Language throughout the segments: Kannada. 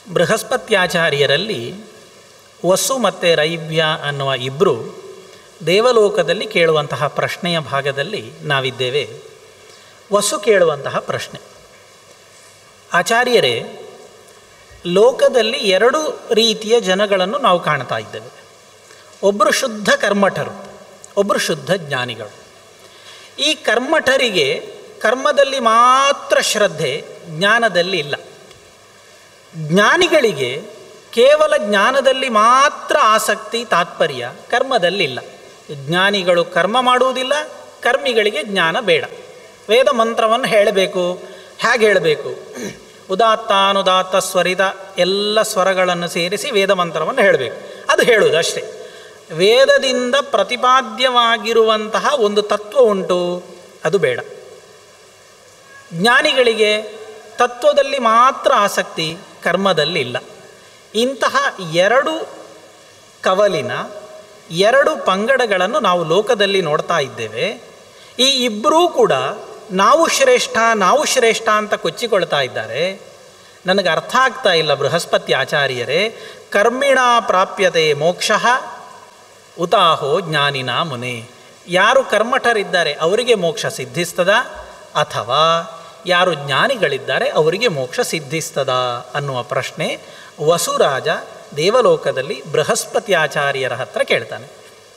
ಬೃಹಸ್ಪತ್ಯಾಚಾರ್ಯರಲ್ಲಿ ವಸು ಮತ್ತು ರೈವ್ಯ ಅನ್ನುವ ಇಬ್ಬರು ದೇವಲೋಕದಲ್ಲಿ ಕೇಳುವಂತಹ ಪ್ರಶ್ನೆಯ ಭಾಗದಲ್ಲಿ ನಾವಿದ್ದೇವೆ ವಸು ಕೇಳುವಂತಹ ಪ್ರಶ್ನೆ ಆಚಾರ್ಯರೇ ಲೋಕದಲ್ಲಿ ಎರಡು ರೀತಿಯ ಜನಗಳನ್ನು ನಾವು ಕಾಣ್ತಾ ಇದ್ದೇವೆ ಒಬ್ಬರು ಶುದ್ಧ ಕರ್ಮಠರು ಒಬ್ಬರು ಶುದ್ಧ ಜ್ಞಾನಿಗಳು ಈ ಕರ್ಮಠರಿಗೆ ಕರ್ಮದಲ್ಲಿ ಮಾತ್ರ ಶ್ರದ್ಧೆ ಜ್ಞಾನದಲ್ಲಿ ಇಲ್ಲ ಜ್ಞಾನಿಗಳಿಗೆ ಕೇವಲ ಜ್ಞಾನದಲ್ಲಿ ಮಾತ್ರ ಆಸಕ್ತಿ ತಾತ್ಪರ್ಯ ಕರ್ಮದಲ್ಲಿ ಇಲ್ಲ ಜ್ಞಾನಿಗಳು ಕರ್ಮ ಮಾಡುವುದಿಲ್ಲ ಕರ್ಮಿಗಳಿಗೆ ಜ್ಞಾನ ಬೇಡ ವೇದ ಮಂತ್ರವನ್ನು ಹೇಳಬೇಕು ಹೇಗೆ ಹೇಳಬೇಕು ಉದಾತ್ತಾನುದಾತ್ತ ಸ್ವರಿತ ಎಲ್ಲ ಸ್ವರಗಳನ್ನು ಸೇರಿಸಿ ವೇದ ಮಂತ್ರವನ್ನು ಹೇಳಬೇಕು ಅದು ಹೇಳುವುದು ಅಷ್ಟೇ ವೇದದಿಂದ ಪ್ರತಿಪಾದ್ಯವಾಗಿರುವಂತಹ ಒಂದು ತತ್ವ ಉಂಟು ಅದು ಬೇಡ ಜ್ಞಾನಿಗಳಿಗೆ ತತ್ವದಲ್ಲಿ ಮಾತ್ರ ಆಸಕ್ತಿ ಕರ್ಮದಲ್ಲಿ ಇಲ್ಲ ಇಂತಹ ಎರಡು ಕವಲಿನ ಎರಡು ಪಂಗಡಗಳನ್ನು ನಾವು ಲೋಕದಲ್ಲಿ ನೋಡ್ತಾ ಇದ್ದೇವೆ ಈ ಇಬ್ಬರೂ ಕೂಡ ನಾವು ಶ್ರೇಷ್ಠ ನಾವು ಶ್ರೇಷ್ಠ ಅಂತ ಕೊಚ್ಚಿಕೊಳ್ತಾ ಇದ್ದಾರೆ ನನಗೆ ಅರ್ಥ ಆಗ್ತಾ ಇಲ್ಲ ಬೃಹಸ್ಪತಿ ಆಚಾರ್ಯರೇ ಕರ್ಮಿಣ ಪ್ರಾಪ್ಯತೆ ಮೋಕ್ಷ ಉತಾಹೋ ಜ್ಞಾನಿನ ಮುನೆ ಯಾರು ಕರ್ಮಠರಿದ್ದಾರೆ ಅವರಿಗೆ ಮೋಕ್ಷ ಸಿದ್ಧಿಸ್ತದ ಅಥವಾ ಯಾರು ಜ್ಞಾನಿಗಳಿದ್ದಾರೆ ಅವರಿಗೆ ಮೋಕ್ಷ ಸಿದ್ಧಿಸ್ತದ ಅನ್ನುವ ಪ್ರಶ್ನೆ ವಸುರಾಜ ದೇವಲೋಕದಲ್ಲಿ ಬೃಹಸ್ಪತಿ ಆಚಾರ್ಯರ ಹತ್ರ ಕೇಳ್ತಾನೆ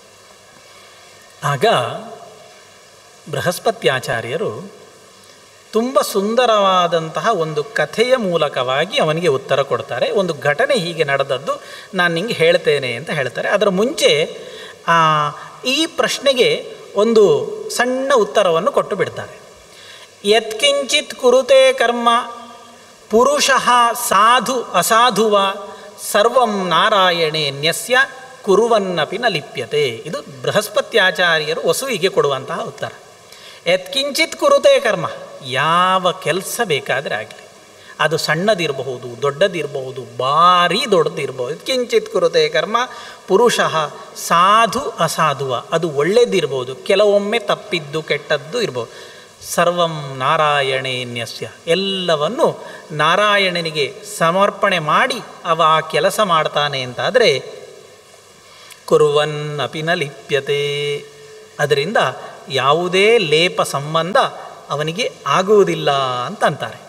ಆಗ ಬೃಹಸ್ಪತ್ಯಾಚಾರ್ಯರು ತುಂಬ ಸುಂದರವಾದಂತಹ ಒಂದು ಕಥೆಯ ಮೂಲಕವಾಗಿ ಅವನಿಗೆ ಉತ್ತರ ಕೊಡ್ತಾರೆ ಒಂದು ಘಟನೆ ಹೀಗೆ ನಡೆದದ್ದು ನಾನು ನಿಂಗೆ ಹೇಳ್ತೇನೆ ಅಂತ ಹೇಳ್ತಾರೆ ಅದರ ಮುಂಚೆ ಆ, ಈ ಪ್ರಶ್ನೆಗೆ ಒಂದು ಸಣ್ಣ ಉತ್ತರವನ್ನು ಕೊಟ್ಟು ಬಿಡ್ತಾರೆ ಯತ್ಕಿಂಚಿತ್ ಕುರುತೆ ಕರ್ಮ ಪುರುಷಃ ಸಾಧು ಅಸಾಧುವ ಸರ್ವಂ ನಾರಾಯಣೇ ನ್ಯಸ್ಯ ಕುರುವನ್ನಪಿ ನ ಲಿಪ್ಯತೆ ಇದು ಬೃಹಸ್ಪತ್ಯಾಚಾರ್ಯರು ವಸುವಿಗೆ ಕೊಡುವಂತಹ ಉತ್ತರ ಯತ್ಕಿಂಚಿತ್ ಕುರುತೆ ಕರ್ಮ ಯಾವ ಕೆಲಸ ಬೇಕಾದರೆ ಆಗಲಿ ಅದು ಸಣ್ಣದಿರಬಹುದು ದೊಡ್ಡದಿರಬಹುದು ಭಾರಿ ದೊಡ್ಡದಿರಬಹುದು ಕಿಂಚಿತ್ ಕುರುತೆ ಕರ್ಮ ಪುರುಷಃ ಸಾಧು ಅಸಾಧುವ ಅದು ಒಳ್ಳೆಯದಿರ್ಬೋದು ಕೆಲವೊಮ್ಮೆ ತಪ್ಪಿದ್ದು ಕೆಟ್ಟದ್ದು ಇರ್ಬೋದು ಸರ್ವಂ ನಾರಾಯಣೇ ನ್ಯಸ್ಯ ಎಲ್ಲವನ್ನು ನಾರಾಯಣನಿಗೆ ಸಮರ್ಪಣೆ ಮಾಡಿ ಅವ ಆ ಕೆಲಸ ಮಾಡ್ತಾನೆ ಅಂತಾದರೆ ಕುರುವನ್ ಅಪಿನ ಲಿಪ್ಯತೆ ಅದರಿಂದ ಯಾವುದೇ ಲೇಪ ಸಂಬಂಧ ಅವನಿಗೆ ಆಗುವುದಿಲ್ಲ ಅಂತ ಅಂತಾರೆ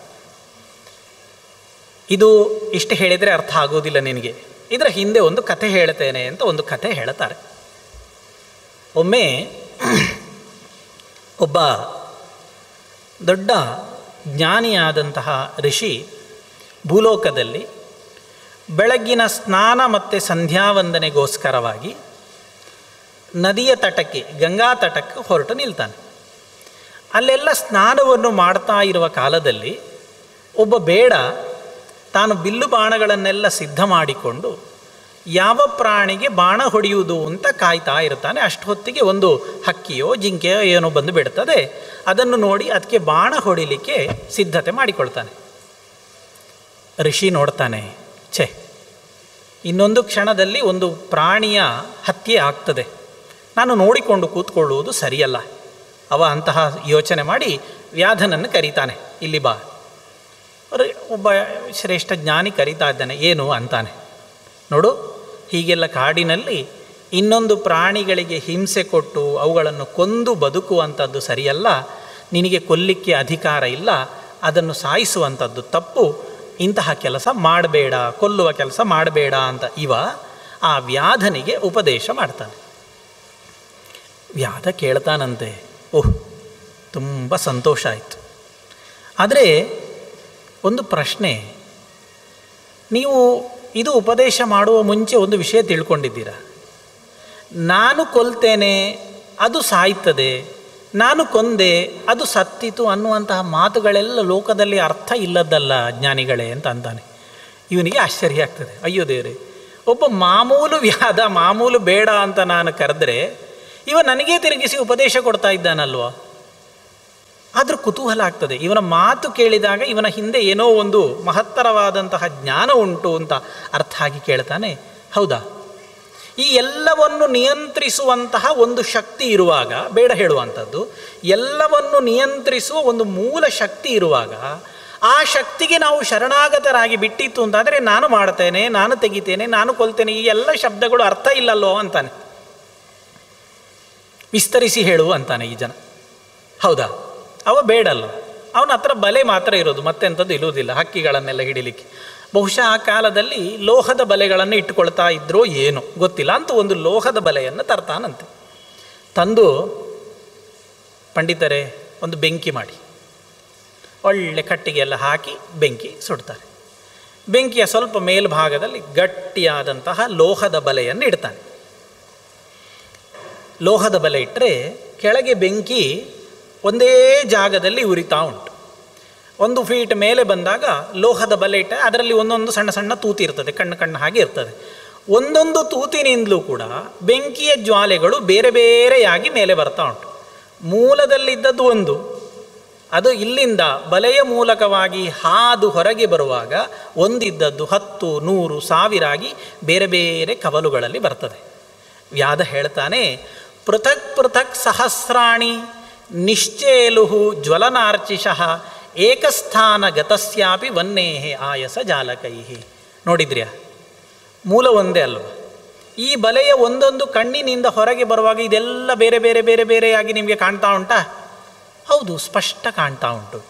ಇದು ಇಷ್ಟು ಹೇಳಿದರೆ ಅರ್ಥ ಆಗೋದಿಲ್ಲ ನಿನಗೆ ಇದರ ಹಿಂದೆ ಒಂದು ಕಥೆ ಹೇಳ್ತೇನೆ ಅಂತ ಒಂದು ಕಥೆ ಹೇಳ್ತಾರೆ ಒಮ್ಮೆ ಒಬ್ಬ ದೊಡ್ಡ ಜ್ಞಾನಿಯಾದಂತಹ ಋಷಿ ಭೂಲೋಕದಲ್ಲಿ ಬೆಳಗ್ಗಿನ ಸ್ನಾನ ಮತ್ತು ಸಂಧ್ಯಾವಂದನೆಗೋಸ್ಕರವಾಗಿ ನದಿಯ ತಟಕ್ಕೆ ಗಂಗಾ ತಟಕ್ಕೆ ಹೊರಟು ನಿಲ್ತಾನೆ ಅಲ್ಲೆಲ್ಲ ಸ್ನಾನವನ್ನು ಮಾಡ್ತಾ ಇರುವ ಕಾಲದಲ್ಲಿ ಒಬ್ಬ ಬೇಡ ತಾನು ಬಿಲ್ಲು ಬಾಣಗಳನ್ನೆಲ್ಲ ಸಿದ್ಧ ಮಾಡಿಕೊಂಡು ಯಾವ ಪ್ರಾಣಿಗೆ ಬಾಣ ಹೊಡೆಯುವುದು ಅಂತ ಕಾಯ್ತಾ ಇರ್ತಾನೆ ಅಷ್ಟು ಹೊತ್ತಿಗೆ ಒಂದು ಹಕ್ಕಿಯೋ ಜಿಂಕೆಯೋ ಏನೋ ಬಂದು ಬಿಡ್ತದೆ ಅದನ್ನು ನೋಡಿ ಅದಕ್ಕೆ ಬಾಣ ಹೊಡಿಲಿಕ್ಕೆ ಸಿದ್ಧತೆ ಮಾಡಿಕೊಳ್ತಾನೆ ಋಷಿ ನೋಡ್ತಾನೆ ಛೆ ಇನ್ನೊಂದು ಕ್ಷಣದಲ್ಲಿ ಒಂದು ಪ್ರಾಣಿಯ ಹತ್ಯೆ ಆಗ್ತದೆ ನಾನು ನೋಡಿಕೊಂಡು ಕೂತ್ಕೊಳ್ಳುವುದು ಸರಿಯಲ್ಲ ಅವ ಅಂತಹ ಯೋಚನೆ ಮಾಡಿ ವ್ಯಾಧನನ್ನು ಕರೀತಾನೆ ಇಲ್ಲಿ ಬಾ ಅವ್ರು ಒಬ್ಬ ಶ್ರೇಷ್ಠ ಜ್ಞಾನಿ ಕರೀತಾ ಇದ್ದಾನೆ ಏನು ಅಂತಾನೆ ನೋಡು ಹೀಗೆಲ್ಲ ಕಾಡಿನಲ್ಲಿ ಇನ್ನೊಂದು ಪ್ರಾಣಿಗಳಿಗೆ ಹಿಂಸೆ ಕೊಟ್ಟು ಅವುಗಳನ್ನು ಕೊಂದು ಬದುಕುವಂಥದ್ದು ಸರಿಯಲ್ಲ ನಿನಗೆ ಕೊಲ್ಲಿಕ್ಕೆ ಅಧಿಕಾರ ಇಲ್ಲ ಅದನ್ನು ಸಾಯಿಸುವಂಥದ್ದು ತಪ್ಪು ಇಂತಹ ಕೆಲಸ ಮಾಡಬೇಡ ಕೊಲ್ಲುವ ಕೆಲಸ ಮಾಡಬೇಡ ಅಂತ ಇವ ಆ ವ್ಯಾಧನಿಗೆ ಉಪದೇಶ ಮಾಡ್ತಾನೆ ವ್ಯಾಧ ಕೇಳ್ತಾನಂತೆ ಓಹ್ ತುಂಬ ಸಂತೋಷ ಆಯಿತು ಆದರೆ ಒಂದು ಪ್ರಶ್ನೆ ನೀವು ಇದು ಉಪದೇಶ ಮಾಡುವ ಮುಂಚೆ ಒಂದು ವಿಷಯ ತಿಳ್ಕೊಂಡಿದ್ದೀರಾ ನಾನು ಕೊಲ್ತೇನೆ ಅದು ಸಾಯ್ತದೆ ನಾನು ಕೊಂದೆ ಅದು ಸತ್ತಿತು ಅನ್ನುವಂತಹ ಮಾತುಗಳೆಲ್ಲ ಲೋಕದಲ್ಲಿ ಅರ್ಥ ಇಲ್ಲದ್ದಲ್ಲ ಜ್ಞಾನಿಗಳೇ ಅಂತ ಅಂತಾನೆ ಇವನಿಗೆ ಆಶ್ಚರ್ಯ ಆಗ್ತದೆ ಅಯ್ಯೋ ದೇವ್ರೆ ಒಬ್ಬ ಮಾಮೂಲು ವ್ಯಾಧ ಮಾಮೂಲು ಬೇಡ ಅಂತ ನಾನು ಕರೆದ್ರೆ ಇವ ನನಗೇ ತಿರುಗಿಸಿ ಉಪದೇಶ ಕೊಡ್ತಾ ಇದ್ದಾನಲ್ವ ಆದರೂ ಕುತೂಹಲ ಆಗ್ತದೆ ಇವನ ಮಾತು ಕೇಳಿದಾಗ ಇವನ ಹಿಂದೆ ಏನೋ ಒಂದು ಮಹತ್ತರವಾದಂತಹ ಜ್ಞಾನ ಉಂಟು ಅಂತ ಅರ್ಥ ಆಗಿ ಕೇಳ್ತಾನೆ ಹೌದಾ ಈ ಎಲ್ಲವನ್ನು ನಿಯಂತ್ರಿಸುವಂತಹ ಒಂದು ಶಕ್ತಿ ಇರುವಾಗ ಬೇಡ ಹೇಳುವಂಥದ್ದು ಎಲ್ಲವನ್ನು ನಿಯಂತ್ರಿಸುವ ಒಂದು ಮೂಲ ಶಕ್ತಿ ಇರುವಾಗ ಆ ಶಕ್ತಿಗೆ ನಾವು ಶರಣಾಗತರಾಗಿ ಬಿಟ್ಟಿತ್ತು ಅಂತಾದರೆ ನಾನು ಮಾಡ್ತೇನೆ ನಾನು ತೆಗಿತೇನೆ ನಾನು ಕೊಲ್ತೇನೆ ಈ ಎಲ್ಲ ಶಬ್ದಗಳು ಅರ್ಥ ಇಲ್ಲಲ್ಲೋ ಅಂತಾನೆ ವಿಸ್ತರಿಸಿ ಹೇಳು ಅಂತಾನೆ ಈ ಜನ ಹೌದಾ ಅವ ಬೇಡಲ್ಲ ಅವನ ಹತ್ರ ಬಲೆ ಮಾತ್ರ ಇರೋದು ಮತ್ತೆಂಥದ್ದು ಇರುವುದಿಲ್ಲ ಹಕ್ಕಿಗಳನ್ನೆಲ್ಲ ಹಿಡಿಲಿಕ್ಕೆ ಬಹುಶಃ ಆ ಕಾಲದಲ್ಲಿ ಲೋಹದ ಬಲೆಗಳನ್ನು ಇಟ್ಟುಕೊಳ್ತಾ ಇದ್ರೋ ಏನೋ ಗೊತ್ತಿಲ್ಲ ಅಂತೂ ಒಂದು ಲೋಹದ ಬಲೆಯನ್ನು ತರ್ತಾನಂತೆ ತಂದು ಪಂಡಿತರೇ ಒಂದು ಬೆಂಕಿ ಮಾಡಿ ಒಳ್ಳೆ ಕಟ್ಟಿಗೆ ಎಲ್ಲ ಹಾಕಿ ಬೆಂಕಿ ಸುಡ್ತಾರೆ ಬೆಂಕಿಯ ಸ್ವಲ್ಪ ಮೇಲ್ಭಾಗದಲ್ಲಿ ಗಟ್ಟಿಯಾದಂತಹ ಲೋಹದ ಬಲೆಯನ್ನು ಇಡ್ತಾನೆ ಲೋಹದ ಬಲೆ ಇಟ್ಟರೆ ಕೆಳಗೆ ಬೆಂಕಿ ಒಂದೇ ಜಾಗದಲ್ಲಿ ಉರಿತಾ ಉಂಟು ಒಂದು ಫೀಟ್ ಮೇಲೆ ಬಂದಾಗ ಲೋಹದ ಬಲೆ ಇಟ್ಟ ಅದರಲ್ಲಿ ಒಂದೊಂದು ಸಣ್ಣ ಸಣ್ಣ ತೂತಿ ಇರ್ತದೆ ಕಣ್ಣು ಕಣ್ಣು ಹಾಗೆ ಇರ್ತದೆ ಒಂದೊಂದು ತೂತಿನಿಂದಲೂ ಕೂಡ ಬೆಂಕಿಯ ಜ್ವಾಲೆಗಳು ಬೇರೆ ಬೇರೆಯಾಗಿ ಮೇಲೆ ಬರ್ತಾ ಉಂಟು ಮೂಲದಲ್ಲಿದ್ದದ್ದು ಒಂದು ಅದು ಇಲ್ಲಿಂದ ಬಲೆಯ ಮೂಲಕವಾಗಿ ಹಾದು ಹೊರಗೆ ಬರುವಾಗ ಒಂದಿದ್ದದ್ದು ಹತ್ತು ನೂರು ಸಾವಿರಾಗಿ ಬೇರೆ ಬೇರೆ ಕವಲುಗಳಲ್ಲಿ ಬರ್ತದೆ ವ್ಯಾದ ಹೇಳ್ತಾನೆ ಪೃಥಕ್ ಪೃಥಕ್ ಸಹಸ್ರಾಣಿ ನಿಶ್ಚೇಲುಹು ಜ್ವಲನಾರ್ಚಿಷಃ ಏಕಸ್ಥಾನ ಗತಸ್ಯಾಪಿ ವನ್ನೇಹೆ ಆಯಸ ಜಾಲಕೈಹಿ ನೋಡಿದ್ರ್ಯಾ ಮೂಲ ಒಂದೇ ಅಲ್ವ ಈ ಬಲೆಯ ಒಂದೊಂದು ಕಣ್ಣಿನಿಂದ ಹೊರಗೆ ಬರುವಾಗ ಇದೆಲ್ಲ ಬೇರೆ ಬೇರೆ ಬೇರೆ ಬೇರೆಯಾಗಿ ನಿಮಗೆ ಕಾಣ್ತಾ ಉಂಟಾ ಹೌದು ಸ್ಪಷ್ಟ ಕಾಣ್ತಾ ಉಂಟು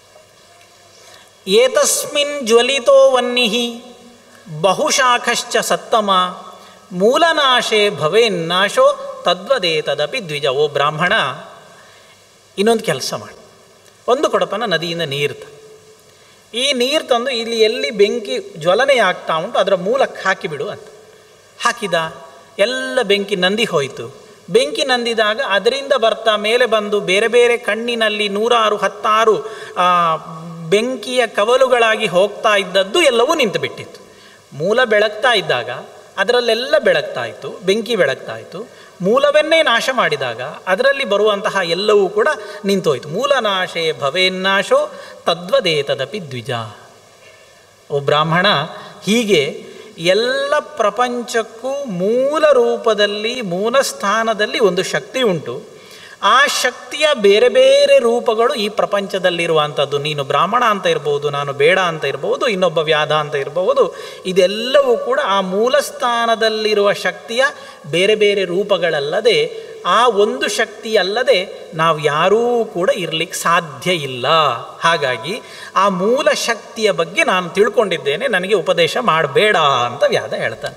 ಏತಸ್ಮಿನ್ ಜ್ವಲಿತೋ ವನ್ನಿಹಿ ಬಹುಶಾಖಶ್ಚ ಸತ್ತಮ ಮೂಲನಾಶೇ ಭವೇನ್ನಾಶೋ ತದ್ವದೇತದಪಿ ದ್ವಿಜ ಓ ಬ್ರಾಹ್ಮಣ ಇನ್ನೊಂದು ಕೆಲಸ ಮಾಡಿ ಒಂದು ಕೊಡಪನ ನದಿಯಿಂದ ನೀರು ತ ಈ ನೀರು ತಂದು ಇಲ್ಲಿ ಎಲ್ಲಿ ಬೆಂಕಿ ಜ್ವಲನೆ ಆಗ್ತಾ ಉಂಟು ಅದರ ಮೂಲಕ್ಕೆ ಹಾಕಿಬಿಡು ಅಂತ ಹಾಕಿದ ಎಲ್ಲ ಬೆಂಕಿ ನಂದಿ ಹೋಯಿತು ಬೆಂಕಿ ನಂದಿದಾಗ ಅದರಿಂದ ಬರ್ತಾ ಮೇಲೆ ಬಂದು ಬೇರೆ ಬೇರೆ ಕಣ್ಣಿನಲ್ಲಿ ನೂರಾರು ಹತ್ತಾರು ಆ, ಬೆಂಕಿಯ ಕವಲುಗಳಾಗಿ ಹೋಗ್ತಾ ಇದ್ದದ್ದು ಎಲ್ಲವೂ ನಿಂತು ಬಿಟ್ಟಿತ್ತು ಮೂಲ ಬೆಳಗ್ತಾ ಇದ್ದಾಗ ಅದರಲ್ಲೆಲ್ಲ ಬೆಳಗ್ತಾ ಇತ್ತು ಬೆಂಕಿ ಬೆಳಗ್ತಾ ಇತ್ತು ಮೂಲವನ್ನೇ ನಾಶ ಮಾಡಿದಾಗ ಅದರಲ್ಲಿ ಬರುವಂತಹ ಎಲ್ಲವೂ ಕೂಡ ನಿಂತೋಯ್ತು ಮೂಲನಾಶೇ ಭವೇನ್ನಾಶೋ ತದ್ವದೇತದಪಿ ದ್ವಿಜ ಓ ಬ್ರಾಹ್ಮಣ ಹೀಗೆ ಎಲ್ಲ ಪ್ರಪಂಚಕ್ಕೂ ಮೂಲ ರೂಪದಲ್ಲಿ ಮೂಲ ಸ್ಥಾನದಲ್ಲಿ ಒಂದು ಶಕ್ತಿ ಉಂಟು ಆ ಶಕ್ತಿಯ ಬೇರೆ ಬೇರೆ ರೂಪಗಳು ಈ ಪ್ರಪಂಚದಲ್ಲಿರುವಂಥದ್ದು ನೀನು ಬ್ರಾಹ್ಮಣ ಅಂತ ಇರ್ಬೋದು ನಾನು ಬೇಡ ಅಂತ ಇರ್ಬೋದು ಇನ್ನೊಬ್ಬ ವ್ಯಾಧ ಅಂತ ಇರಬಹುದು ಇದೆಲ್ಲವೂ ಕೂಡ ಆ ಮೂಲ ಸ್ಥಾನದಲ್ಲಿರುವ ಶಕ್ತಿಯ ಬೇರೆ ಬೇರೆ ರೂಪಗಳಲ್ಲದೆ ಆ ಒಂದು ಶಕ್ತಿ ಅಲ್ಲದೆ ನಾವು ಯಾರೂ ಕೂಡ ಇರಲಿಕ್ಕೆ ಸಾಧ್ಯ ಇಲ್ಲ ಹಾಗಾಗಿ ಆ ಮೂಲ ಶಕ್ತಿಯ ಬಗ್ಗೆ ನಾನು ತಿಳ್ಕೊಂಡಿದ್ದೇನೆ ನನಗೆ ಉಪದೇಶ ಮಾಡಬೇಡ ಅಂತ ವ್ಯಾದ ಹೇಳ್ತಾನೆ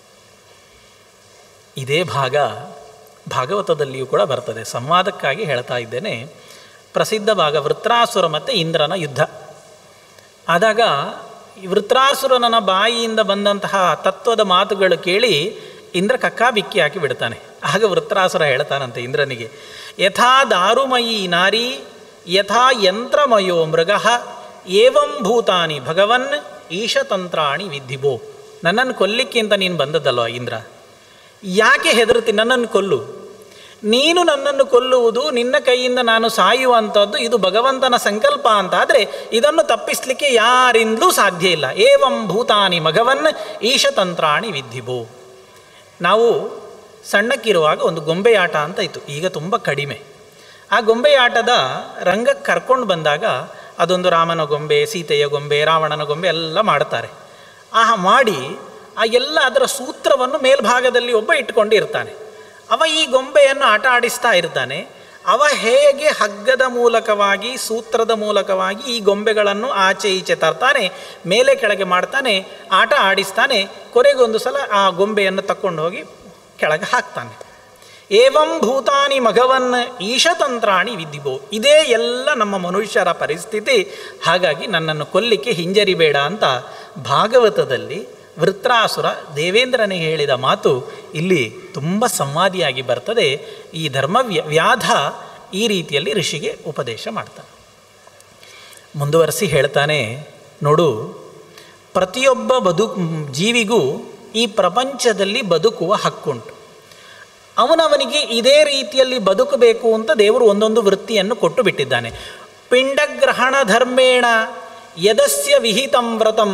ಇದೇ ಭಾಗ ಭಾಗವತದಲ್ಲಿಯೂ ಕೂಡ ಬರ್ತದೆ ಸಂವಾದಕ್ಕಾಗಿ ಹೇಳ್ತಾ ಇದ್ದೇನೆ ಪ್ರಸಿದ್ಧ ಭಾಗ ವೃತ್ರಾಸುರ ಮತ್ತು ಇಂದ್ರನ ಯುದ್ಧ ಆದಾಗ ಈ ವೃತ್ರಾಸುರನ ಬಾಯಿಯಿಂದ ಬಂದಂತಹ ತತ್ವದ ಮಾತುಗಳು ಕೇಳಿ ಇಂದ್ರ ಕಕ್ಕಾ ಬಿಕ್ಕಿ ಹಾಕಿ ಬಿಡ್ತಾನೆ ಆಗ ವೃತ್ರಾಸುರ ಹೇಳ್ತಾನಂತೆ ಇಂದ್ರನಿಗೆ ಯಥಾ ದಾರುಮಯಿ ನಾರಿ ಯಥಾ ಯಂತ್ರಮಯೋ ಮೃಗ ಏವಂ ಭೂತಾನಿ ಭಗವನ್ ಈಶತಂತ್ರಾಣಿ ವಿದ್ಧಿಬೋ ನನ್ನನ್ನು ಕೊಲ್ಲಿಕ್ಕೆ ಅಂತ ನೀನು ಬಂದದ್ದಲ್ವ ಇಂದ್ರ ಯಾಕೆ ಹೆದರ್ತಿ ನನ್ನನ್ನು ಕೊಲ್ಲು ನೀನು ನನ್ನನ್ನು ಕೊಲ್ಲುವುದು ನಿನ್ನ ಕೈಯಿಂದ ನಾನು ಸಾಯುವಂಥದ್ದು ಇದು ಭಗವಂತನ ಸಂಕಲ್ಪ ಅಂತಾದರೆ ಇದನ್ನು ತಪ್ಪಿಸಲಿಕ್ಕೆ ಯಾರಿಂದಲೂ ಸಾಧ್ಯ ಇಲ್ಲ ಏವಂ ಭೂತಾನಿ ಮಗವನ್ ಈಶತಂತ್ರಾಣಿ ವಿದ್ಧಿಬೋ ನಾವು ಸಣ್ಣಕ್ಕಿರುವಾಗ ಒಂದು ಗೊಂಬೆಯಾಟ ಅಂತ ಇತ್ತು ಈಗ ತುಂಬ ಕಡಿಮೆ ಆ ಗೊಂಬೆಯಾಟದ ರಂಗಕ್ಕೆ ಕರ್ಕೊಂಡು ಬಂದಾಗ ಅದೊಂದು ರಾಮನ ಗೊಂಬೆ ಸೀತೆಯ ಗೊಂಬೆ ರಾವಣನ ಗೊಂಬೆ ಎಲ್ಲ ಮಾಡ್ತಾರೆ ಆ ಮಾಡಿ ಆ ಎಲ್ಲ ಅದರ ಸೂತ್ರವನ್ನು ಮೇಲ್ಭಾಗದಲ್ಲಿ ಒಬ್ಬ ಇಟ್ಕೊಂಡು ಇರ್ತಾನೆ ಅವ ಈ ಗೊಂಬೆಯನ್ನು ಆಟ ಆಡಿಸ್ತಾ ಇರ್ತಾನೆ ಅವ ಹೇಗೆ ಹಗ್ಗದ ಮೂಲಕವಾಗಿ ಸೂತ್ರದ ಮೂಲಕವಾಗಿ ಈ ಗೊಂಬೆಗಳನ್ನು ಆಚೆ ಈಚೆ ತರ್ತಾನೆ ಮೇಲೆ ಕೆಳಗೆ ಮಾಡ್ತಾನೆ ಆಟ ಆಡಿಸ್ತಾನೆ ಕೊನೆಗೊಂದು ಸಲ ಆ ಗೊಂಬೆಯನ್ನು ತಕ್ಕೊಂಡು ಹೋಗಿ ಕೆಳಗೆ ಹಾಕ್ತಾನೆ ಏವಂ ಭೂತಾನಿ ಮಗವನ್ ಈಶತಂತ್ರಾಣಿ ವಿಧಿಬೋ ಇದೇ ಎಲ್ಲ ನಮ್ಮ ಮನುಷ್ಯರ ಪರಿಸ್ಥಿತಿ ಹಾಗಾಗಿ ನನ್ನನ್ನು ಕೊಲ್ಲಿಕ್ಕೆ ಹಿಂಜರಿಬೇಡ ಅಂತ ಭಾಗವತದಲ್ಲಿ ವೃತ್ರಾಸುರ ದೇವೇಂದ್ರನಿಗೆ ಹೇಳಿದ ಮಾತು ಇಲ್ಲಿ ತುಂಬ ಸಂವಾದಿಯಾಗಿ ಬರ್ತದೆ ಈ ಧರ್ಮ ವ್ಯ- ವ್ಯಾಧ ಈ ರೀತಿಯಲ್ಲಿ ಋಷಿಗೆ ಉಪದೇಶ ಮಾಡ್ತಾನೆ ಮುಂದುವರಿಸಿ ಹೇಳ್ತಾನೆ ನೋಡು ಪ್ರತಿಯೊಬ್ಬ ಬದುಕು ಜೀವಿಗೂ ಈ ಪ್ರಪಂಚದಲ್ಲಿ ಬದುಕುವ ಹಕ್ಕುಂಟು ಅವನವನಿಗೆ ಇದೇ ರೀತಿಯಲ್ಲಿ ಬದುಕಬೇಕು ಅಂತ ದೇವರು ಒಂದೊಂದು ವೃತ್ತಿಯನ್ನು ಕೊಟ್ಟು ಬಿಟ್ಟಿದ್ದಾನೆ ಪಿಂಡಗ್ರಹಣ ಧರ್ಮೇಣ ಯದಸ್ಯ ವಿಹಿತಂ ವ್ರತಂ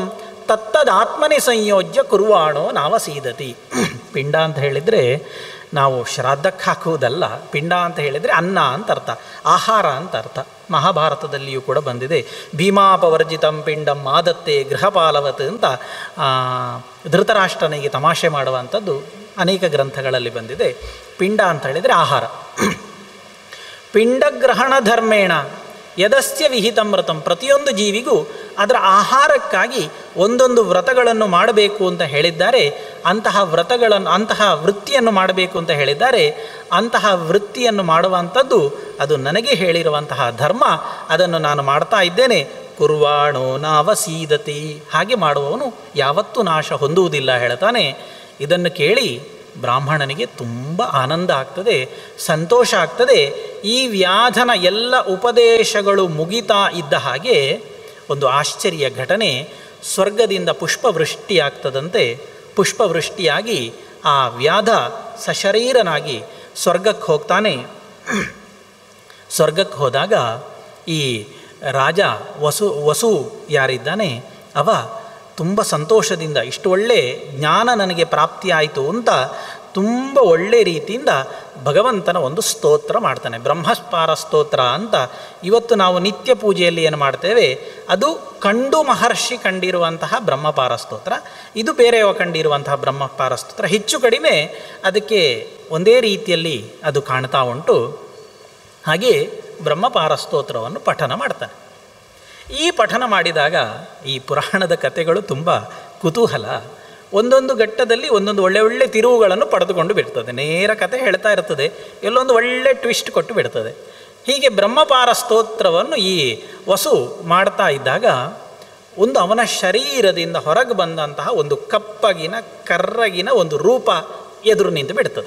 ತತ್ತದಾತ್ಮನೆ ಸಂಯೋಜ್ಯ ಕುರುವಾಣೋ ನಾವಸೀದತಿ ಪಿಂಡ ಅಂತ ಹೇಳಿದರೆ ನಾವು ಶ್ರಾದ್ದಕ್ಕೆ ಹಾಕುವುದಲ್ಲ ಪಿಂಡ ಅಂತ ಹೇಳಿದರೆ ಅನ್ನ ಅಂತ ಅರ್ಥ ಆಹಾರ ಅಂತ ಅರ್ಥ ಮಹಾಭಾರತದಲ್ಲಿಯೂ ಕೂಡ ಬಂದಿದೆ ಭೀಮಾಪವರ್ಜಿತಂ ಪಿಂಡಂ ಆದತ್ತೆ ಗೃಹಪಾಲವತ್ ಅಂತ ಆ, ಧೃತರಾಷ್ಟ್ರನಿಗೆ ತಮಾಷೆ ಮಾಡುವಂಥದ್ದು ಅನೇಕ ಗ್ರಂಥಗಳಲ್ಲಿ ಬಂದಿದೆ ಪಿಂಡ ಅಂತ ಹೇಳಿದರೆ ಆಹಾರ ಪಿಂಡಗ್ರಹಣ ಧರ್ಮೇಣ ಯದಸ್ಯ ವಿಹಿತಂ ವ್ರತಂ ಪ್ರತಿಯೊಂದು ಜೀವಿಗೂ ಅದರ ಆಹಾರಕ್ಕಾಗಿ ಒಂದೊಂದು ವ್ರತಗಳನ್ನು ಮಾಡಬೇಕು ಅಂತ ಹೇಳಿದ್ದಾರೆ ಅಂತಹ ವ್ರತಗಳನ್ನು ಅಂತಹ ವೃತ್ತಿಯನ್ನು ಮಾಡಬೇಕು ಅಂತ ಹೇಳಿದ್ದಾರೆ ಅಂತಹ ವೃತ್ತಿಯನ್ನು ಮಾಡುವಂಥದ್ದು ಅದು ನನಗೆ ಹೇಳಿರುವಂತಹ ಧರ್ಮ ಅದನ್ನು ನಾನು ಮಾಡ್ತಾ ಇದ್ದೇನೆ ಕುರ್ವಾಣೋ ನಾವಸೀದತಿ ಹಾಗೆ ಮಾಡುವವನು ಯಾವತ್ತೂ ನಾಶ ಹೊಂದುವುದಿಲ್ಲ ಹೇಳ್ತಾನೆ ಇದನ್ನು ಕೇಳಿ ಬ್ರಾಹ್ಮಣನಿಗೆ ತುಂಬ ಆನಂದ ಆಗ್ತದೆ ಸಂತೋಷ ಆಗ್ತದೆ ಈ ವ್ಯಾಧನ ಎಲ್ಲ ಉಪದೇಶಗಳು ಮುಗಿತಾ ಇದ್ದ ಹಾಗೆ ಒಂದು ಆಶ್ಚರ್ಯ ಘಟನೆ ಸ್ವರ್ಗದಿಂದ ಪುಷ್ಪವೃಷ್ಟಿಯಾಗ್ತದಂತೆ ಪುಷ್ಪವೃಷ್ಟಿಯಾಗಿ ಆ ವ್ಯಾಧ ಸಶರೀರನಾಗಿ ಸ್ವರ್ಗಕ್ಕೆ ಹೋಗ್ತಾನೆ ಸ್ವರ್ಗಕ್ಕೆ ಹೋದಾಗ ಈ ರಾಜ ವಸು ವಸು ಯಾರಿದ್ದಾನೆ ಅವ ತುಂಬ ಸಂತೋಷದಿಂದ ಇಷ್ಟು ಒಳ್ಳೆ ಜ್ಞಾನ ನನಗೆ ಪ್ರಾಪ್ತಿಯಾಯಿತು ಅಂತ ತುಂಬ ಒಳ್ಳೆ ರೀತಿಯಿಂದ ಭಗವಂತನ ಒಂದು ಸ್ತೋತ್ರ ಮಾಡ್ತಾನೆ ಬ್ರಹ್ಮಸ್ಪಾರ ಸ್ತೋತ್ರ ಅಂತ ಇವತ್ತು ನಾವು ನಿತ್ಯ ಪೂಜೆಯಲ್ಲಿ ಏನು ಮಾಡ್ತೇವೆ ಅದು ಕಂಡು ಮಹರ್ಷಿ ಕಂಡಿರುವಂತಹ ಬ್ರಹ್ಮಪಾರ ಸ್ತೋತ್ರ ಇದು ಬೇರೆಯವ ಕಂಡಿರುವಂತಹ ಬ್ರಹ್ಮಪಾರ ಸ್ತೋತ್ರ ಹೆಚ್ಚು ಕಡಿಮೆ ಅದಕ್ಕೆ ಒಂದೇ ರೀತಿಯಲ್ಲಿ ಅದು ಕಾಣ್ತಾ ಉಂಟು ಹಾಗೆ ಬ್ರಹ್ಮಪಾರ ಸ್ತೋತ್ರವನ್ನು ಪಠನ ಮಾಡ್ತಾನೆ ಈ ಪಠನ ಮಾಡಿದಾಗ ಈ ಪುರಾಣದ ಕಥೆಗಳು ತುಂಬ ಕುತೂಹಲ ಒಂದೊಂದು ಘಟ್ಟದಲ್ಲಿ ಒಂದೊಂದು ಒಳ್ಳೆ ಒಳ್ಳೆ ತಿರುವುಗಳನ್ನು ಪಡೆದುಕೊಂಡು ಬಿಡ್ತದೆ ನೇರ ಕತೆ ಹೇಳ್ತಾ ಇರ್ತದೆ ಎಲ್ಲೊಂದು ಒಳ್ಳೆ ಟ್ವಿಸ್ಟ್ ಕೊಟ್ಟು ಬಿಡ್ತದೆ ಹೀಗೆ ಬ್ರಹ್ಮಪಾರ ಸ್ತೋತ್ರವನ್ನು ಈ ವಸು ಮಾಡ್ತಾ ಇದ್ದಾಗ ಒಂದು ಅವನ ಶರೀರದಿಂದ ಹೊರಗೆ ಬಂದಂತಹ ಒಂದು ಕಪ್ಪಗಿನ ಕರ್ರಗಿನ ಒಂದು ರೂಪ ಎದುರು ನಿಂತು ಬಿಡ್ತದೆ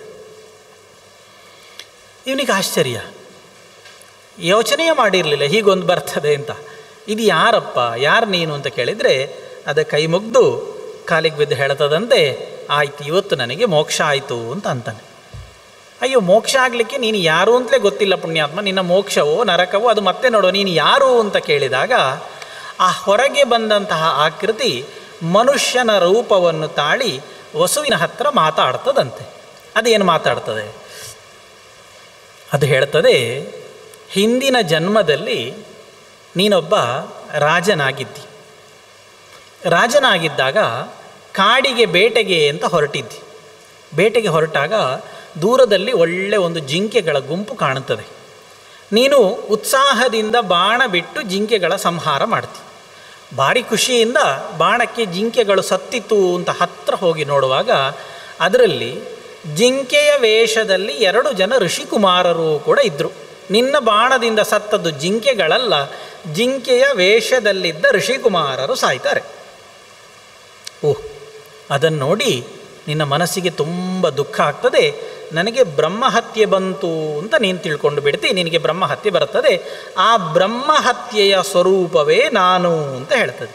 ಇವನಿಗೆ ಆಶ್ಚರ್ಯ ಯೋಚನೆಯೇ ಮಾಡಿರಲಿಲ್ಲ ಹೀಗೊಂದು ಬರ್ತದೆ ಅಂತ ಇದು ಯಾರಪ್ಪ ಯಾರು ನೀನು ಅಂತ ಕೇಳಿದರೆ ಅದ ಕೈ ಮುಗ್ದು ಕಾಲಿಗೆ ಬಿದ್ದು ಹೇಳ್ತದಂತೆ ಆಯ್ತು ಇವತ್ತು ನನಗೆ ಮೋಕ್ಷ ಆಯಿತು ಅಂತ ಅಂತಾನೆ ಅಯ್ಯೋ ಮೋಕ್ಷ ಆಗಲಿಕ್ಕೆ ನೀನು ಯಾರು ಅಂತಲೇ ಗೊತ್ತಿಲ್ಲ ಪುಣ್ಯಾತ್ಮ ನಿನ್ನ ಮೋಕ್ಷವೋ ನರಕವೋ ಅದು ಮತ್ತೆ ನೋಡು ನೀನು ಯಾರು ಅಂತ ಕೇಳಿದಾಗ ಆ ಹೊರಗೆ ಬಂದಂತಹ ಆಕೃತಿ ಮನುಷ್ಯನ ರೂಪವನ್ನು ತಾಳಿ ವಸುವಿನ ಹತ್ರ ಮಾತಾಡ್ತದಂತೆ ಅದೇನು ಮಾತಾಡ್ತದೆ ಅದು ಹೇಳ್ತದೆ ಹಿಂದಿನ ಜನ್ಮದಲ್ಲಿ ನೀನೊಬ್ಬ ರಾಜನಾಗಿದ್ದಿ ರಾಜನಾಗಿದ್ದಾಗ ಕಾಡಿಗೆ ಬೇಟೆಗೆ ಅಂತ ಹೊರಟಿದ್ದಿ ಬೇಟೆಗೆ ಹೊರಟಾಗ ದೂರದಲ್ಲಿ ಒಳ್ಳೆ ಒಂದು ಜಿಂಕೆಗಳ ಗುಂಪು ಕಾಣುತ್ತದೆ ನೀನು ಉತ್ಸಾಹದಿಂದ ಬಾಣ ಬಿಟ್ಟು ಜಿಂಕೆಗಳ ಸಂಹಾರ ಮಾಡ್ತಿ ಭಾರಿ ಖುಷಿಯಿಂದ ಬಾಣಕ್ಕೆ ಜಿಂಕೆಗಳು ಸತ್ತಿತ್ತು ಅಂತ ಹತ್ರ ಹೋಗಿ ನೋಡುವಾಗ ಅದರಲ್ಲಿ ಜಿಂಕೆಯ ವೇಷದಲ್ಲಿ ಎರಡು ಜನ ಋಷಿಕುಮಾರರು ಕೂಡ ಇದ್ದರು ನಿನ್ನ ಬಾಣದಿಂದ ಸತ್ತದ್ದು ಜಿಂಕೆಗಳಲ್ಲ ಜಿಂಕೆಯ ವೇಷದಲ್ಲಿದ್ದ ಋಷಿಕುಮಾರರು ಸಾಯ್ತಾರೆ ಓಹ್ ಅದನ್ನು ನೋಡಿ ನಿನ್ನ ಮನಸ್ಸಿಗೆ ತುಂಬ ದುಃಖ ಆಗ್ತದೆ ನನಗೆ ಬ್ರಹ್ಮಹತ್ಯೆ ಬಂತು ಅಂತ ನೀನು ತಿಳ್ಕೊಂಡು ಬಿಡ್ತಿ ನಿನಗೆ ಬ್ರಹ್ಮಹತ್ಯೆ ಬರ್ತದೆ ಆ ಬ್ರಹ್ಮಹತ್ಯೆಯ ಸ್ವರೂಪವೇ ನಾನು ಅಂತ ಹೇಳ್ತದೆ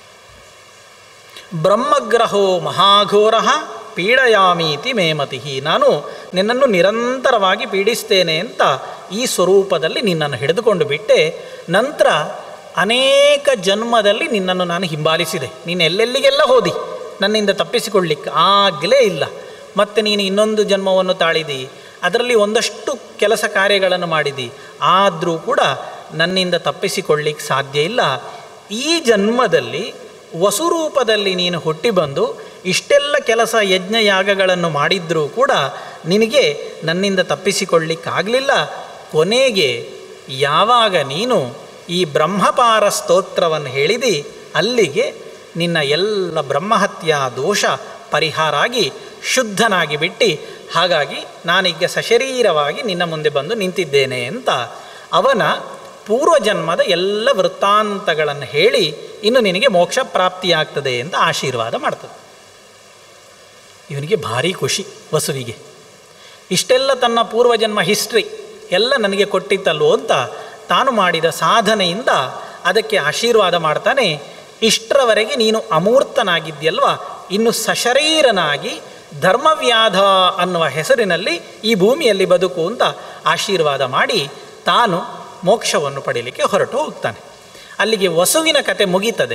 ಬ್ರಹ್ಮಗ್ರಹೋ ಮಹಾಘೋರ ಪೀಡಯಾಮೀತಿ ಮೇಮತಿ ನಾನು ನಿನ್ನನ್ನು ನಿರಂತರವಾಗಿ ಪೀಡಿಸ್ತೇನೆ ಅಂತ ಈ ಸ್ವರೂಪದಲ್ಲಿ ನಿನ್ನನ್ನು ಹಿಡಿದುಕೊಂಡು ಬಿಟ್ಟೆ ನಂತರ ಅನೇಕ ಜನ್ಮದಲ್ಲಿ ನಿನ್ನನ್ನು ನಾನು ಹಿಂಬಾಲಿಸಿದೆ ನೀನು ಎಲ್ಲೆಲ್ಲಿಗೆಲ್ಲ ಹೋದಿ ನನ್ನಿಂದ ತಪ್ಪಿಸಿಕೊಳ್ಳಿಕ್ಕೆ ಆಗಲೇ ಇಲ್ಲ ಮತ್ತು ನೀನು ಇನ್ನೊಂದು ಜನ್ಮವನ್ನು ತಾಳಿದಿ ಅದರಲ್ಲಿ ಒಂದಷ್ಟು ಕೆಲಸ ಕಾರ್ಯಗಳನ್ನು ಮಾಡಿದಿ ಆದರೂ ಕೂಡ ನನ್ನಿಂದ ತಪ್ಪಿಸಿಕೊಳ್ಳಿಕ್ಕೆ ಸಾಧ್ಯ ಇಲ್ಲ ಈ ಜನ್ಮದಲ್ಲಿ ವಸುರೂಪದಲ್ಲಿ ನೀನು ಹುಟ್ಟಿ ಬಂದು ಇಷ್ಟೆಲ್ಲ ಕೆಲಸ ಯಜ್ಞ ಯಾಗಗಳನ್ನು ಮಾಡಿದ್ರೂ ಕೂಡ ನಿನಗೆ ನನ್ನಿಂದ ತಪ್ಪಿಸಿಕೊಳ್ಳಿಕ್ಕಾಗಲಿಲ್ಲ ಕೊನೆಗೆ ಯಾವಾಗ ನೀನು ಈ ಬ್ರಹ್ಮಪಾರ ಸ್ತೋತ್ರವನ್ನು ಹೇಳಿದಿ ಅಲ್ಲಿಗೆ ನಿನ್ನ ಎಲ್ಲ ಬ್ರಹ್ಮಹತ್ಯಾ ದೋಷ ಪರಿಹಾರ ಆಗಿ ಶುದ್ಧನಾಗಿ ಬಿಟ್ಟು ಹಾಗಾಗಿ ನಾನೀಗ ಸಶರೀರವಾಗಿ ನಿನ್ನ ಮುಂದೆ ಬಂದು ನಿಂತಿದ್ದೇನೆ ಅಂತ ಅವನ ಪೂರ್ವಜನ್ಮದ ಎಲ್ಲ ವೃತ್ತಾಂತಗಳನ್ನು ಹೇಳಿ ಇನ್ನು ನಿನಗೆ ಮೋಕ್ಷ ಪ್ರಾಪ್ತಿಯಾಗ್ತದೆ ಅಂತ ಆಶೀರ್ವಾದ ಮಾಡ್ತದೆ ಇವನಿಗೆ ಭಾರಿ ಖುಷಿ ವಸುವಿಗೆ ಇಷ್ಟೆಲ್ಲ ತನ್ನ ಪೂರ್ವಜನ್ಮ ಹಿಸ್ಟ್ರಿ ಎಲ್ಲ ನನಗೆ ಕೊಟ್ಟಿತ್ತಲ್ವೋ ಅಂತ ತಾನು ಮಾಡಿದ ಸಾಧನೆಯಿಂದ ಅದಕ್ಕೆ ಆಶೀರ್ವಾದ ಮಾಡ್ತಾನೆ ಇಷ್ಟರವರೆಗೆ ನೀನು ಅಮೂರ್ತನಾಗಿದ್ಯಲ್ವ ಇನ್ನು ಸಶರೀರನಾಗಿ ಧರ್ಮವ್ಯಾಧ ಅನ್ನುವ ಹೆಸರಿನಲ್ಲಿ ಈ ಭೂಮಿಯಲ್ಲಿ ಬದುಕು ಅಂತ ಆಶೀರ್ವಾದ ಮಾಡಿ ತಾನು ಮೋಕ್ಷವನ್ನು ಪಡೀಲಿಕ್ಕೆ ಹೊರಟು ಹೋಗ್ತಾನೆ ಅಲ್ಲಿಗೆ ವಸುವಿನ ಕತೆ ಮುಗೀತದೆ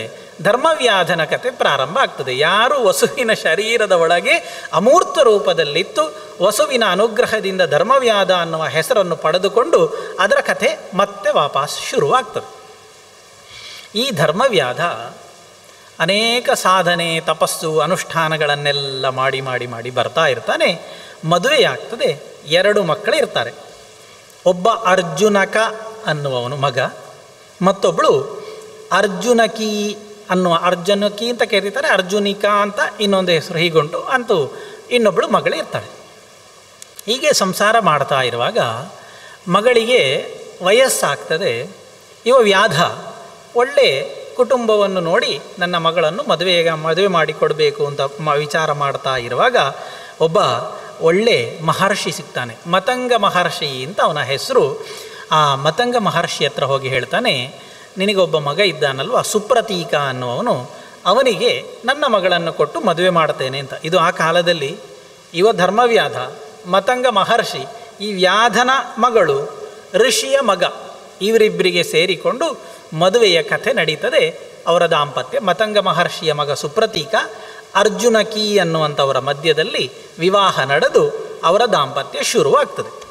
ಧರ್ಮವ್ಯಾಧನ ಕತೆ ಪ್ರಾರಂಭ ಆಗ್ತದೆ ಯಾರು ವಸುವಿನ ಶರೀರದ ಒಳಗೆ ಅಮೂರ್ತ ರೂಪದಲ್ಲಿತ್ತು ವಸುವಿನ ಅನುಗ್ರಹದಿಂದ ಧರ್ಮವ್ಯಾಧ ಅನ್ನುವ ಹೆಸರನ್ನು ಪಡೆದುಕೊಂಡು ಅದರ ಕಥೆ ಮತ್ತೆ ವಾಪಸ್ ಶುರುವಾಗ್ತದೆ ಈ ಧರ್ಮವ್ಯಾಧ ಅನೇಕ ಸಾಧನೆ ತಪಸ್ಸು ಅನುಷ್ಠಾನಗಳನ್ನೆಲ್ಲ ಮಾಡಿ ಮಾಡಿ ಮಾಡಿ ಬರ್ತಾ ಇರ್ತಾನೆ ಮದುವೆಯಾಗ್ತದೆ ಎರಡು ಮಕ್ಕಳು ಇರ್ತಾರೆ ಒಬ್ಬ ಅರ್ಜುನಕ ಅನ್ನುವವನು ಮಗ ಮತ್ತೊಬ್ಬಳು ಅರ್ಜುನಕಿ ಅನ್ನುವ ಅರ್ಜುನಕಿ ಅಂತ ಕರೀತಾರೆ ಅರ್ಜುನಿಕಾ ಅಂತ ಇನ್ನೊಂದು ಹೆಸರು ಹೀಗುಂಟು ಅಂತೂ ಇನ್ನೊಬ್ಬಳು ಮಗಳು ಇರ್ತಾಳೆ ಹೀಗೆ ಸಂಸಾರ ಮಾಡ್ತಾ ಇರುವಾಗ ಮಗಳಿಗೆ ವಯಸ್ಸಾಗ್ತದೆ ಇವ ವ್ಯಾಧ ಒಳ್ಳೆ ಕುಟುಂಬವನ್ನು ನೋಡಿ ನನ್ನ ಮಗಳನ್ನು ಮದುವೆಗೆ ಮದುವೆ ಮಾಡಿಕೊಡಬೇಕು ಅಂತ ಮ ವಿಚಾರ ಮಾಡ್ತಾ ಇರುವಾಗ ಒಬ್ಬ ಒಳ್ಳೆ ಮಹರ್ಷಿ ಸಿಗ್ತಾನೆ ಮತಂಗ ಮಹರ್ಷಿ ಅಂತ ಅವನ ಹೆಸರು ಆ ಮತಂಗ ಮಹರ್ಷಿ ಹತ್ರ ಹೋಗಿ ಹೇಳ್ತಾನೆ ನಿನಗೊಬ್ಬ ಮಗ ಇದ್ದಾನಲ್ವ ಸುಪ್ರತೀಕ ಅನ್ನುವವನು ಅವನಿಗೆ ನನ್ನ ಮಗಳನ್ನು ಕೊಟ್ಟು ಮದುವೆ ಮಾಡ್ತೇನೆ ಅಂತ ಇದು ಆ ಕಾಲದಲ್ಲಿ ಇವ ಧರ್ಮವ್ಯಾಧ ಮತಂಗ ಮಹರ್ಷಿ ಈ ವ್ಯಾಧನ ಮಗಳು ಋಷಿಯ ಮಗ ಇವರಿಬ್ಬರಿಗೆ ಸೇರಿಕೊಂಡು ಮದುವೆಯ ಕಥೆ ನಡೀತದೆ ಅವರ ದಾಂಪತ್ಯ ಮತಂಗ ಮಹರ್ಷಿಯ ಮಗ ಸುಪ್ರತೀಕ ಅರ್ಜುನಕಿ ಅನ್ನುವಂಥವರ ಮಧ್ಯದಲ್ಲಿ ವಿವಾಹ ನಡೆದು ಅವರ ದಾಂಪತ್ಯ ಶುರುವಾಗ್ತದೆ